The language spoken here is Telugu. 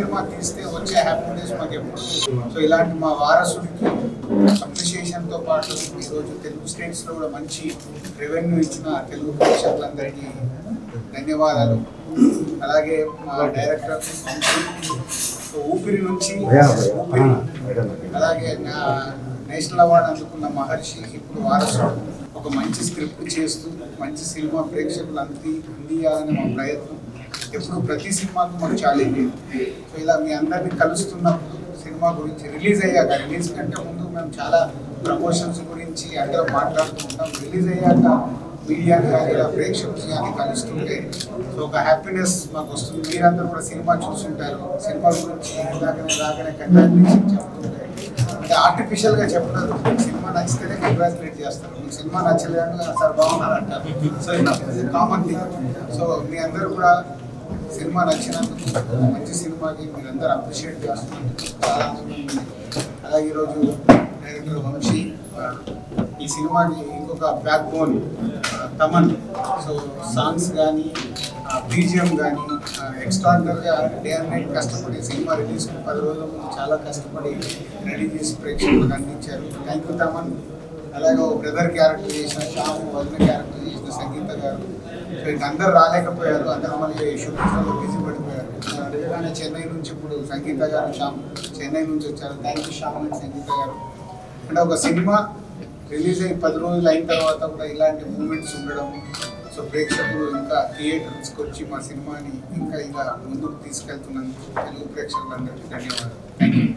సినిమా తీస్తే వచ్చే హ్యాపీనెస్ మాకు ఎప్పుడు సో ఇలాంటి మా వారసుడికి అప్రిషియేషన్తో పాటు ఈరోజు తెలుగు స్టేట్స్లో కూడా మంచి రెవెన్యూ ఇచ్చిన తెలుగు ప్రేక్షకులందరికీ ధన్యవాదాలు అలాగే మా డైరెక్టర్ సో ఊపిరి నుంచి ఊపిరి అలాగే నా నేషనల్ అవార్డు అందుకున్న మహర్షి ఇప్పుడు వారసుడు ఒక మంచి స్క్రిప్ట్ చేస్తూ మంచి సినిమా ప్రేక్షకులు అంది అందియాలనే మా ప్రయత్నం ఎప్పుడు ప్రతి సినిమాకు మాకు ఛాలెంజ్ సో ఇలా మీ అందరినీ కలుస్తున్నప్పుడు సినిమా గురించి రిలీజ్ అయ్యాక రిలీజ్ కంటే ముందు మేము చాలా ప్రమోషన్స్ గురించి అందరం మాట్లాడుతూ ఉంటాం రిలీజ్ అయ్యాక మీడియాని కానీ ఇలా ప్రేక్షకులు కానీ కలుస్తుంటే సో ఒక హ్యాపీనెస్ మాకు వస్తుంది మీరందరూ కూడా సినిమా చూస్తుంటారు సినిమా గురించి ఇందాకనే రాగానే కంగ్రాచులేషన్ చెప్తుంటే అంటే ఆర్టిఫిషియల్ గా చెప్పలేదు సినిమా నచ్చితేనే కంగ్రాచులేట్ చేస్తారు మీకు సినిమా నచ్చలేదు సార్ బాగున్నారు అంటారు సో ఇది కామన్ థింగ్ సో మీ అందరూ కూడా సినిమా నచ్చినందుకు మంచి సినిమాకి మీరందరూ అప్రిషియేట్ చేస్తున్నందుకు చాలా ఆనందంగా ఉంది. అలాగే ఈరోజు డైరెక్టర్ వంశీ ఆ, ఈ సినిమాకి ఇంకొక backbone Thaman so songs కానీ బీజిఎం కానీ ఎక్స్ట్రాడినరీగా డే అండ్ నైట్ కష్టపడి సినిమా రిలీజ్ పది రోజుల ముందు చాలా కష్టపడి రెడీ చేసి ప్రేక్షకులకు అందించారు థ్యాంక్ యూ తమన్ అలాగే ఒక బ్రదర్ క్యారెక్టర్ చేసిన శ్యామ్ వదిన క్యారెక్టర్ చేసిన సంగీత గారు సో ఇక అందరు రాలేకపోయారు అందరూ మళ్ళీ షూటింగ్స్లో బిజీ పడిపోయారు నేను అడగగానే చెన్నై నుంచి ఇప్పుడు సంగీత గారు శ్యామ్ చెన్నై నుంచి వచ్చారు thank you Shyam and Sangeetha garu అంటే ఒక సినిమా రిలీజ్ అయ్యి పది రోజులు అయిన తర్వాత కూడా ఇలాంటి మూమెంట్స్ ఉండడం సో ప్రేక్షకులు ఇంకా థియేటర్స్కి వచ్చి మా సినిమాని ఇంకా ఇలా ముందుకు తీసుకెళ్తున్నందుకు తెలుగు ప్రేక్షకులందరికీ ధన్యవాదాలు థ్యాంక్ యూ